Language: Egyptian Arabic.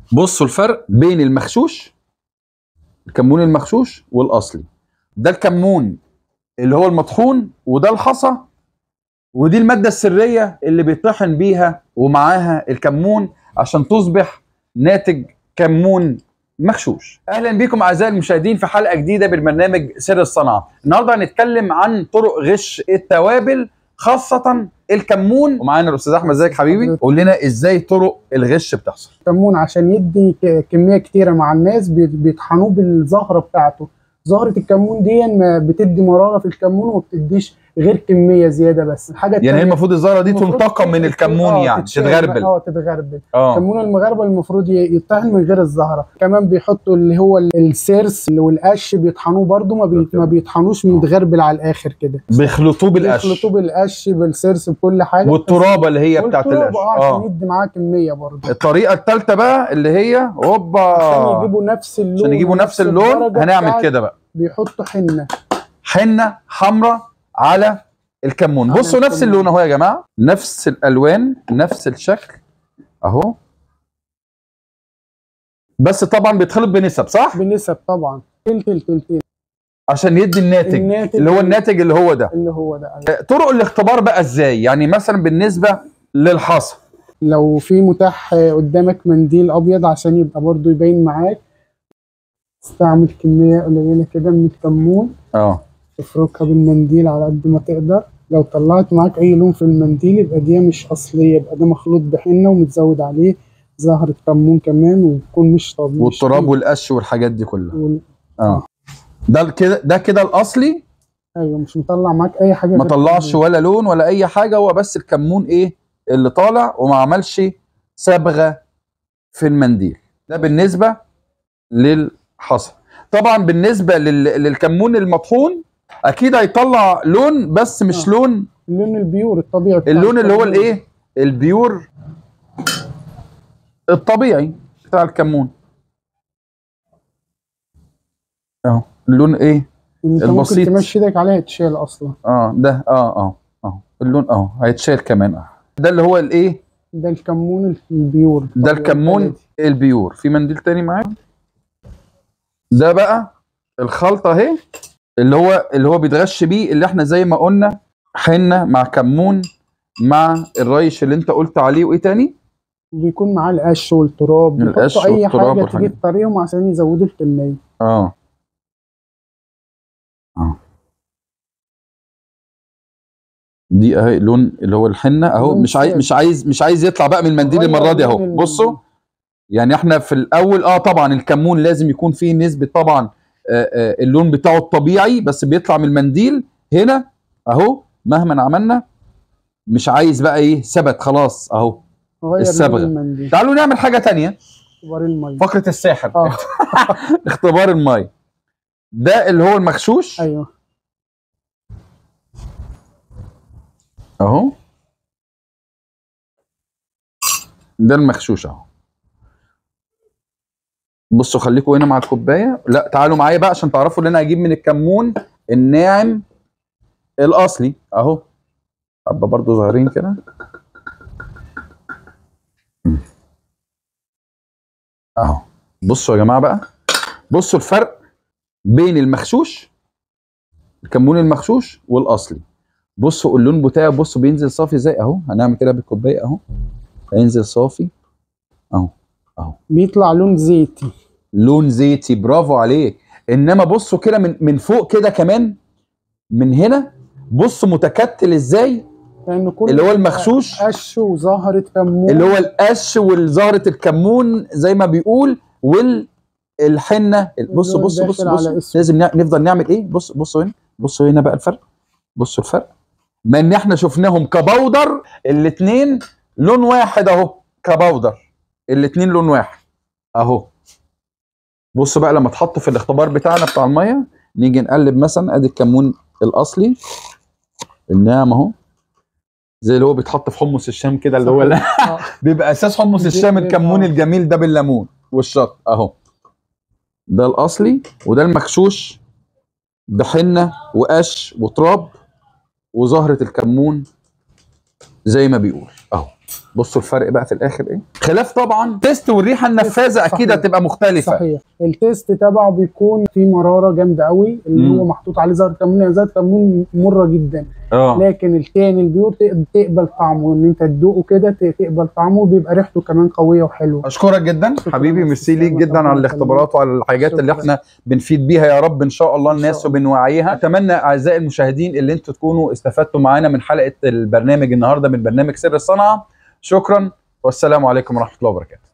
بصوا الفرق بين المغشوش الكمون المغشوش والاصلي ده الكمون اللي هو المطحون وده الحصى ودي الماده السريه اللي بيطحن بيها ومعاها الكمون عشان تصبح ناتج كمون مغشوش اهلا بكم اعزائي المشاهدين في حلقه جديده بالبرنامج سر الصنعه النهارده هنتكلم عن طرق غش التوابل خاصه الكمون ومعانا الاستاذ احمد ازيك حبيبي قول لنا ازاي طرق الغش بتحصل كمون عشان يدي ك- كميه كتيره مع الناس بي- بيطحنوه بالزهره بتاعته زهره الكمون دي ما بتدي مراره في الكمون وما بتديش غير كميه زياده بس الحاجه يعني هي التانية المفروض الزهره دي المفروض تنتقم من تت- الكمون آه، يعني تتشال- تتغربل اه تتغربل اه كمون المغاربه المفروض ي- يطحن من غير الزهره كمان بيحطوا اللي هو ال- السيرس والقش بيطحنوه برده ما, بي... ما بيطحنوش متغربل على الاخر كده بيخلطوه بالقش بيخلطوه بالقش بالسيرس بكل حاجه والترابه اللي هي بتاعت والتراب، القش اه عشان اه يدي معاه كميه برضه الطريقه الثالثه بقى اللي هي هوبا عشان يجيبوا نفس اللون عشان يجيبوا نفس اللون الدرجة هنعمل بتاعت- كده بقى بيحطوا حنه حنه حمراء على الكمون على بصوا نفس الكمون. اللون اهو يا جماعه نفس الالوان نفس الشكل اهو بس طبعا بيتخلط بنسب صح بنسب طبعا تلتل تلتل عشان يدي الناتج الناتج اللي هو الناتج اللي هو ده اللي هو ده أيوة. طرق الاختبار بقى ازاي يعني مثلا بالنسبه للحصى لو في متاح قدامك منديل ابيض عشان يبقى برضو يبين معاك استعمل كميه قليله كده من الكمون اه افركها بالمنديل على قد ما تقدر لو طلعت معاك اي لون في المنديل يبقى دي مش اصليه يبقى ده مخلوط بحنه ومتزود عليه زهره كمون كمان ويكون مش طبيعي والتراب والقش والحاجات دي كلها وال... اه ده كده ده كده الاصلي ايوه مش مطلع معاك اي حاجه ما غير طلعش الكمون. ولا لون ولا اي حاجه هو بس الكمون ايه اللي طالع وما عملش صبغه في المنديل ده بالنسبه للحصى طبعا بالنسبه لل... للكمون المطحون اكيد هيطلع لون بس مش آه. لون اللون البيور الطبيعي بتاع اللون اللي هو الكمون. الايه البيور الطبيعي بتاع الكمون اهو اللون ايه انت البسيط. ممكن تمشي ايدك عليها تشيل اصلا اه ده اه اه اه اللون اه هيتشال كمان اه ده اللي هو الايه ده الكمون البيور ده الطبيعي الكمون البلدي. البيور في منديل تاني معاك ده بقى الخلطه اهي اللي هو اللي هو بيتغش بيه اللي احنا زي ما قلنا حنه مع كمون مع الريش اللي انت قلت عليه وايه تاني وبيكون معاه القش والتراب القش بيحطوا اي والتراب حاجه والحاجات. تجيب طريقهم عشان يزودوا الكميه اه اه دي اهي لون اللي هو الحنه اهو لون مش عايز ثابت. مش عايز مش عايز يطلع بقى من المنديل غير المره دي لون اهو المنديل. بصوا يعني احنا في الاول اه طبعا الكمون لازم يكون فيه نسبه طبعا آه آه اللون بتاعه الطبيعي بس بيطلع من المنديل هنا اهو مهما عملنا مش عايز بقى ايه ثبت خلاص اهو غير الصبغة. لون المنديل تعالوا نعمل حاجه تانية اختبار الميه فقره الساحر اه اختبار الماء ده اللي هو المغشوش ايوه اهو ده المغشوش اهو بصوا خليكم هنا مع الكوبايه لا تعالوا معايا بقى عشان تعرفوا ان انا هجيب من الكمون الناعم الاصلي اهو حبه برضو صغيرين كده اهو بصوا يا جماعه بقى بصوا الفرق بين المغشوش الكمون المغشوش والاصلي بصوا اللون بتاعه بصوا بينزل صافي ازاي اهو هنعمل كده بالكوبايه اهو هينزل صافي اهو اهو بيطلع لون زيتي لون زيتي برافو عليك انما بصوا كده من من فوق كده كمان من هنا بص متكتل ازاي لان كل اللي هو المغشوش قش وزهره كمون اللي هو القش والزهره الكمون زي ما بيقول والحنه بصوا اللون بصوا داخل بصوا على بصوا اسود. لازم نع- نفضل نعمل ايه بص بصوا هنا بصوا هنا بقى الفرق بصوا الفرق ما ان احنا شفناهم كبودر الاثنين لون واحد اهو كبودر الاثنين لون واحد اهو بص بقى لما تحطوا في الاختبار بتاعنا بتاع الميه نيجي نقلب مثلا ادي الكمون الاصلي الناعم اهو زي اللي هو بيتحط في حمص الشام كده اللي هو آه. بيبقى اساس حمص بي- الشام بيبقى- الكمون الجميل ده بالليمون والشط اهو ده الاصلي وده المغشوش بحنه وقش وتراب وزهره الكمون زي ما بيقول اهو بصوا الفرق بقى في الاخر ايه خلاف طبعا تيست والريحه النفاذه اكيد صحيح. هتبقى مختلفه صحيح التيست تبعه بيكون فيه مراره جامده قوي اللي مم. هو محطوط عليه زهر كمون يعني زهر كمون مره جدا اه لكن التاني البيور تق- تقبل طعمه ان انت تدوقه كده ت- تقبل طعمه بيبقى ريحته كمان قويه وحلوه اشكرك جدا شكراً حبيبي يا ميرسي أستاذ ليك سامر، جدا على ربنا الاختبارات وعلى الحاجات اللي شكراً. احنا بنفيد بيها يا رب ان شاء الله إن الناس شاء الله. وبنوعيها اتمنى اعزائي المشاهدين اللي انتوا تكونوا استفدتوا معانا من حلقه البرنامج النهارده من برنامج سر الصنعه شكرا والسلام عليكم ورحمه الله وبركاته